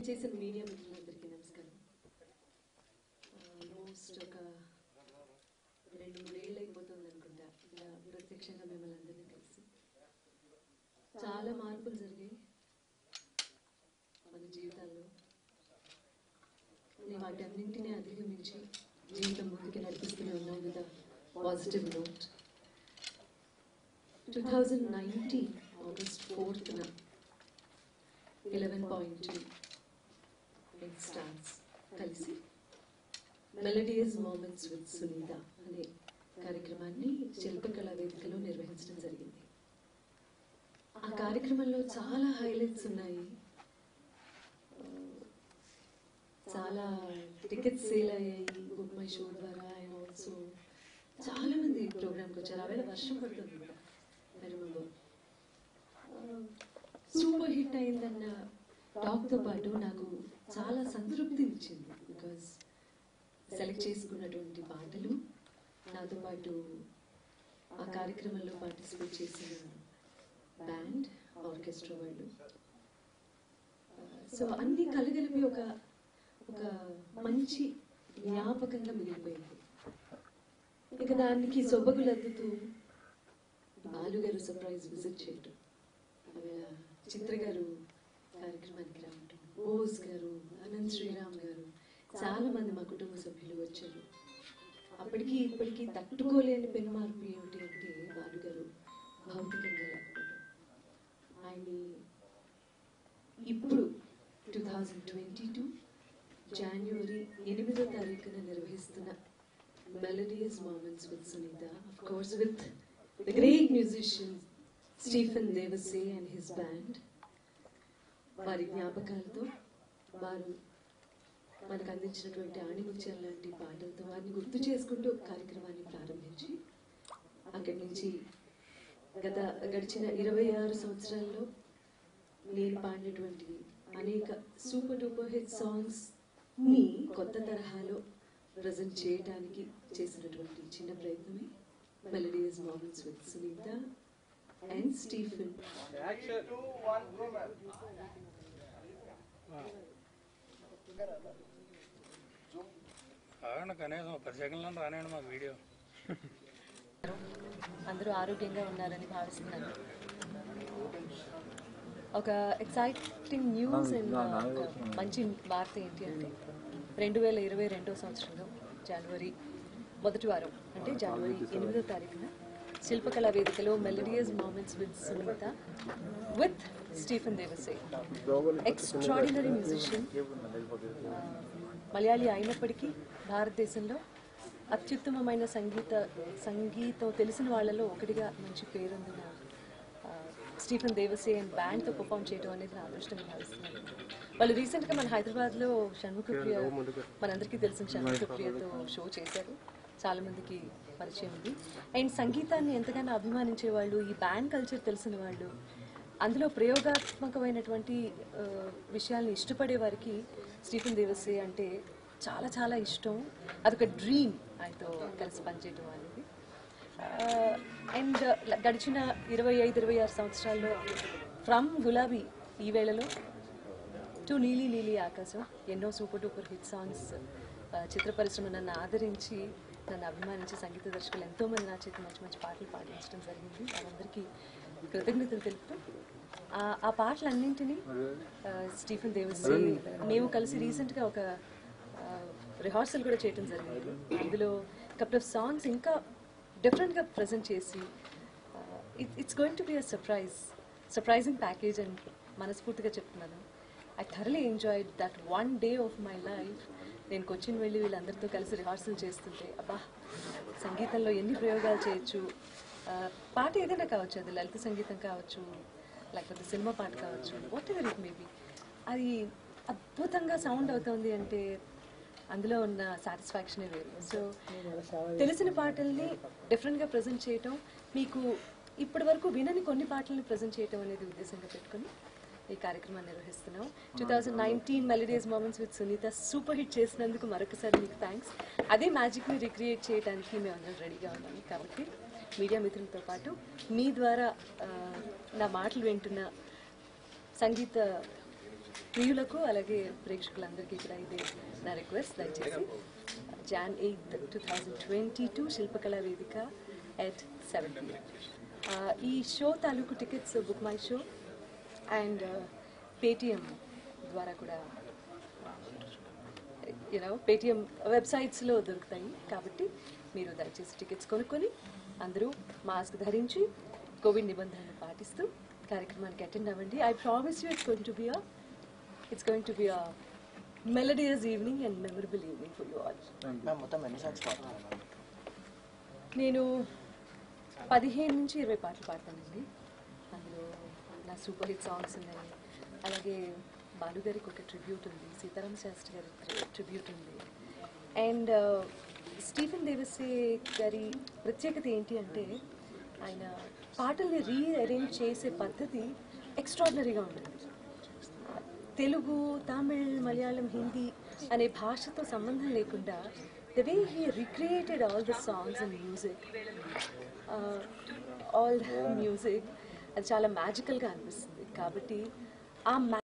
చేసిన మీడియా మిత్రులందరికీ నమస్కారం ఆల్మోస్ట్ ఒక రెండు మూడేళ్ళు అయిపోతుంది అనుకుంటా ఇలా ప్రత్యక్షంగా మిమ్మల్ని అందరినీ కలిసి చాలా మార్పులు జరిగాయి మన జీవితాల్లో నేను వాటన్నింటినీ అధిగమించి జీవితం ముందుకు నడిపిస్తూనే ఉన్నాం with positive note two thousand nineteen August ఫోర్త్న eleven point two eight stars కలిసి మెలడియస్ మూమెంట్స్ విత్ సునీత అనే కార్యక్రమాన్ని శిల్పకళా వేదికలో నిర్వహించడం జరిగింది ఆ కార్యక్రమంలో చాలా హైలైట్స్ ఉన్నాయి ఆ, చాలా టికెట్స్ సేల్ అయ్యాయి బుక్ మై షో ద్వారా అండ్ ఆల్సో చాలా మంది ప్రోగ్రామ్కి వచ్చారు ఆవేళ వర్షం పడుతుంది కూడా ఐ రిమెంబర్ సూపర్ హిట్ అయిందన్న టాక్తో పాటు నాకు చాలా సంతృప్తి ఇచ్చింది బికాస్ సెలెక్ట్ చేసుకున్నటువంటి పాటలు నాతో పాటు ఆ కార్యక్రమంలో పార్టిసిపేట్ చేసిన బ్యాండ్ ఆర్కెస్ట్రా వాళ్ళు సో అన్ని కలగలిపి ఒక ఒక మంచి జ్ఞాపకంగా మిగిలిపోయింది ఇక దానికి సొబగులద్దుతూ బాలు గారు సర్ప్రైజ్ విజిట్ చేయటం ఆమె చిత్ర గారు కార్యక్రమానికి రావటం బోస్ గారు అనంత్ శ్రీరామ్ గారు చాలా మంది మా కుటుంబ సభ్యులు వచ్చారు అప్పటికి ఇప్పటికీ తట్టుకోలేని పెను మార్పు ఏమిటి అంటే బాలు గారు భౌతికంగా లేకపోవడం ఆయన్ని ఇప్పుడు టూ థౌజండ్ ట్వంటీ టూ జనవరి ఎనిమిదో తారీఖున నిర్వహిస్తున్న melodious moments with Sunitha of course with the great musician Stephen Devassy and his band వారి జ్ఞాపకాలతో వారు మనకు అందించినటువంటి ఆణిముత్యాల లాంటి పాటలతో వారిని గుర్తు చేసుకుంటూ కార్యక్రమాన్ని ప్రారంభించి అక్కడి నుంచి గత గడిచిన ఇరవై ఆరు సంవత్సరాల్లో నేను పాడినటువంటి అనేక సూపర్ డూపర్ హిట్ సాంగ్స్ ని కొత్త తరహాలో ప్రజెంట్ చేయడానికి చేసినటువంటి చిన్న ప్రయత్నమే melodious moments with Sunitha and Stephen ఆగండి కనీసం పది సెకండ్లో రానండి మాకు వీడియో అందరూ ఆరోగ్యంగా ఉన్నారని భావిస్తున్నాను ఒక ఎక్సైటింగ్ న్యూస్ అండ్ ఒక మంచి వార్త ఏంటి అంటే రెండు వేల ఇరవై రెండో సంవత్సరంలో జనవరి మొదటి వారం అంటే జనవరి ఎనిమిదో తారీఖున శిల్పకళా వేదికలో melodious moments with Sunitha with Stephen Devassy extraordinary musician Malayali అయినప్పటికీ భారతదేశంలో అత్యుత్తమమైన సంగీత సంగీతం తెలిసిన వాళ్ళలో ఒకటిగా మంచి పేరొందిన ఆ, స్టీఫెన్ దేవసే అండ్ బ్యాండ్తో పర్ఫామ్ చేయడం అనేది నా అదృష్టంగా భావిస్తున్నాను వాళ్ళు రీసెంట్గా మన హైదరాబాద్లో షణ్ముఖ ప్రియ మనందరికీ తెలిసిన షణ్ముఖ ప్రియతో షో చేశారు చాలా మందికి పరిచయం ఉంది అండ్ సంగీతాన్ని ఎంతగానో అభిమానించే వాళ్ళు ఈ బ్యాండ్ కల్చర్ తెలిసిన వాళ్ళు అందులో ప్రయోగాత్మకమైనటువంటి ఆ, విషయాల్ని ఇష్టపడే వారికి స్టీఫెన్ దేవసే అంటే చాలా చాలా ఇష్టం అదొక డ్రీమ్ ఆయనతో కలిసి పనిచేయడం అనేది అండ్ గడిచిన ఇరవై ఐదు ఇరవై ఆరు సంవత్సరాల్లో ఫ్రమ్ గులాబీ ఈ వేళలో టు నీలి నీలి ఆకాశం ఎన్నో సూపర్ డూపర్ హిట్ సాంగ్స్ చిత్ర పరిశ్రమ నన్ను ఆదరించి నన్ను అభిమానించి సంగీత దర్శకులు ఎంతోమంది నా చేతి మంచి మంచి పాటలు పాడించడం జరిగింది వాళ్ళందరికీ కృతజ్ఞతలు తెలుపుతూ ఆ- ఆ పాటలన్నింటినీ ఆ, స్టీఫెన్ దేవస్ మేము కలిసి రీసెంట్గా ఒక రిహార్సల్ కూడా చేయడం జరిగింది అందులో కపుల్ ఆఫ్ సాంగ్స్ ఇంకా డిఫరెంట్గా ప్రజెంట్ చేసి it's going to be a surprise surprising package అని మనస్ఫూర్తిగా చెప్తున్నాను I thoroughly enjoy that one day of my life నేను కొచ్చిన్ వెళ్ళి వీళ్ళందరితో కలిసి రిహార్సల్ చేస్తుంటే అబ్బా సంగీతంలో ఎన్ని ప్రయోగాలు చేయొచ్చు ఆ, పాట ఏదైనా కావచ్చు అది లలిత సంగీతం కావచ్చు లేకపోతే సినిమా పాట కావచ్చు వాట్ ఎవర్ ఇట్ మేబీ అది అద్భుతంగా సౌండ్ అవుతుంది అంటే అందులో ఉన్న సాటిస్ఫాక్షనే వేరు సో తెలిసిన పాటల్ని డిఫరెంట్గా ప్రజెంట్ చేయటం మీకు ఇప్పటి వరకు వినని కొన్ని పాటల్ని ప్రజెంట్ చేయటం అనేది ఉద్దేశంగా పెట్టుకుని ఈ కార్యక్రమాన్ని నిర్వహిస్తున్నాం two thousand nineteen melodies moments with Sunitha super hit చేసినందుకు మరొకసారి మీకు థ్యాంక్స్ అదే మ్యాజిక్ని రిక్రియేట్ చేయడానికి మేము అందరం రెడీగా ఉన్నాము కాబట్టి మీడియా మిత్రులతో పాటు మీ ద్వారా ఆ, నా మాటలు వింటున్న సంగీత ప్రియులకు అలాగే ప్రేక్షకులందరికీ కూడా ఇదే నా రిక్వెస్ట్ దయచేసి Jan eighth two thousand twenty two Shilpakala Vedika at seven ఈ షో తాలూకు tickets book my show and Paytm ద్వారా కూడా యూనో పేటిఎం వెబ్సైట్స్లో దొరుకుతాయి కాబట్టి మీరు దయచేసి టికెట్స్ కొనుక్కొని అందరూ మాస్క్ ధరించి కోవిడ్ నిబంధనలు పాటిస్తూ కార్యక్రమానికి అటెండ్ అవ్వండి I promise you it's going to be a it's going to be a melodious evening and memorable evening for you all ma'am మొత్తం ఎన్ని సాంగ్స్ పాడుతున్నారు మ్యామ్ నేను పదిహేను నుంచి ఇరవై పాటలు పాడతానండి అందులో నా సూపర్ హిట్ సాంగ్స్ ఉన్నాయి అలాగే బాలు గారికి ఒక ట్రిబ్యూట్ ఉంది సీతారామ శాస్త్రి గారి ట్రిబ్యూట్ ఉంది అండ్ స్టీఫెన్ దేవసే గారి ప్రత్యేకత ఏంటి అంటే ఆయన పాటల్ని రీ అరేంజ్ చేసే పద్ధతి ఎక్స్ట్రాడినరీగా ఉంటుంది తెలుగు తమిళ్ మలయాళం హిందీ అనే భాషతో సంబంధం లేకుండా the way he recreated all the songs and music all music అది చాలా మ్యాజికల్గా అనిపిస్తుంది కాబట్టి ఆ